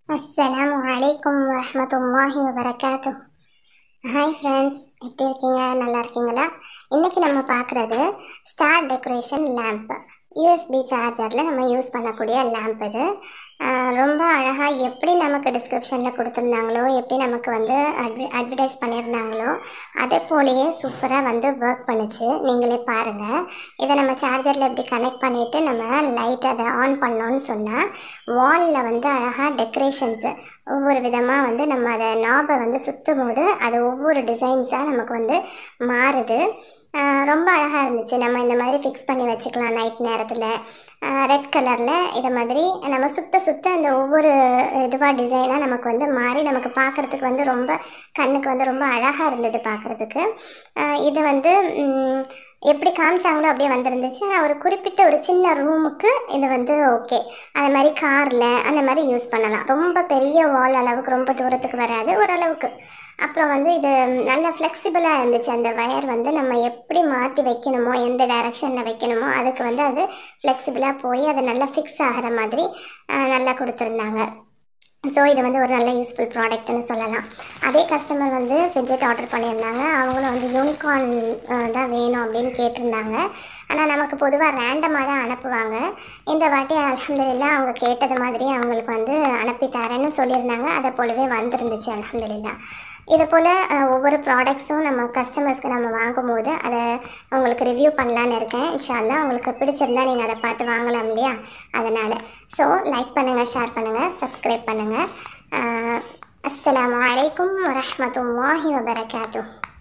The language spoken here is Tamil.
அஸ்ஸலாமு அலைக்கும் வரஹ்மத்துல்லாஹி வபரகாத்து ஹாய் ஃப்ரெண்ட்ஸ் எப்படி இருக்கீங்க நல்லா இருக்கீங்களா இன்றைக்கி நம்ம பார்க்குறது ஸ்டார் டெக்கரேஷன் லேம்ப் யூஎஸ்பி சார்ஜரில் நம்ம யூஸ் பண்ணக்கூடிய லேம்ப் இது ஆஹ் ரொம்ப அழகாக எப்படி நமக்கு டிஸ்கிரிப்ஷனில் கொடுத்துருந்தாங்களோ எப்படி நமக்கு வந்து அட்வி அட்வர்டைஸ் பண்ணியிருந்தாங்களோ அதே போலயே சூப்பராக வந்து ஒர்க் பண்ணுச்சு நீங்களே பாருங்கள் இதை நம்ம சார்ஜரில் இப்படி கனெக்ட் பண்ணிவிட்டு நம்ம லைட் அதை ஆன் பண்ணோன்னு சொன்னால் வாலில் வந்து அழகாக டெக்கரேஷன்ஸு ஒவ்வொரு விதமாக வந்து நம்ம அதை நாபை வந்து சுற்றும் போது அது ஒவ்வொரு டிசைன்ஸாக நமக்கு வந்து மாறுது ஆஹ் ரொம்ப அழகாக இருந்துச்சு நம்ம இந்த மாதிரி ஃபிக்ஸ் பண்ணி வச்சுக்கலாம் நைட் நேரத்தில் ரெட் கலரில் இதை மாதிரி நம்ம சுத்த சுத்த அந்த ஒவ்வொரு இதுவாக டிசைனாக நமக்கு வந்து மாறி நமக்கு பார்க்குறதுக்கு வந்து ரொம்ப கண்ணுக்கு வந்து ரொம்ப அழகாக இருந்தது பார்க்குறதுக்கு இது வந்து ம், எப்படி காமிச்சாங்களோ அப்படியே வந்திருந்துச்சு ஆனா ஒரு குறிப்பிட்ட ஒரு சின்ன ரூமுக்கு இது வந்து ஓகே அது மாதிரி காரில் அந்த மாதிரி யூஸ் பண்ணலாம் ரொம்ப பெரிய வால் அளவுக்கு ரொம்ப தூரத்துக்கு வராது ஓரளவுக்கு அப்புறம் வந்து இது நல்ல ஃப்ளெக்சிபிளாக இருந்துச்சு அந்த வயர் வந்து நம்ம எப்படி மாற்றி வைக்கணுமோ எந்த டைரக்ஷனில் வைக்கணுமோ அதுக்கு வந்து அது ஃப்ளெக்சிபிளாக போய் அது நல்லா ஃபிக்ஸ் ஆகிற மாதிரி ஆஹ், நல்லா கொடுத்துருந்தாங்க ஸோ இது வந்து ஒரு நல்ல யூஸ்ஃபுல் ப்ராடக்ட்னு சொல்லலாம் அதே கஸ்டமர் வந்து ஃபிட்ஜெட் ஆர்டர் பண்ணியிருந்தாங்க அவங்களும் வந்து யூனிகார்ன் தான் வேணும் அப்படின்னு கேட்டிருந்தாங்க ஆனால் நமக்கு பொதுவாக ரேண்டமாக தான் அனுப்புவாங்க இந்த வாட்டி அலமதுல்லா அவங்க கேட்டது மாதிரி அவங்களுக்கு வந்து அனுப்பி தரேன்னு சொல்லியிருந்தாங்க அதை போலவே வந்திருந்துச்சு அலமதுல்லா இது போல் அஹ், ஒவ்வொரு ப்ராடக்ட்ஸும் நம்ம கஸ்டமர்ஸ்க்கு நம்ம வாங்கும்போது அதை உங்களுக்கு ரிவ்யூ பண்ணலான்னு இருக்கேன் இன்ஷால்லா உங்களுக்கு பிடிச்சிருந்தா நீங்கள் அதை பார்த்து வாங்கலாம் இல்லையா அதனால் ஸோ லைக் பண்ணுங்கள் ஷேர் பண்ணுங்கள் சப்ஸ்கிரைப் பண்ணுங்கள் அஸ்ஸலாமு அலைக்கும் வரஹ்மத்துல்லாஹி வபரகாத்துஹ்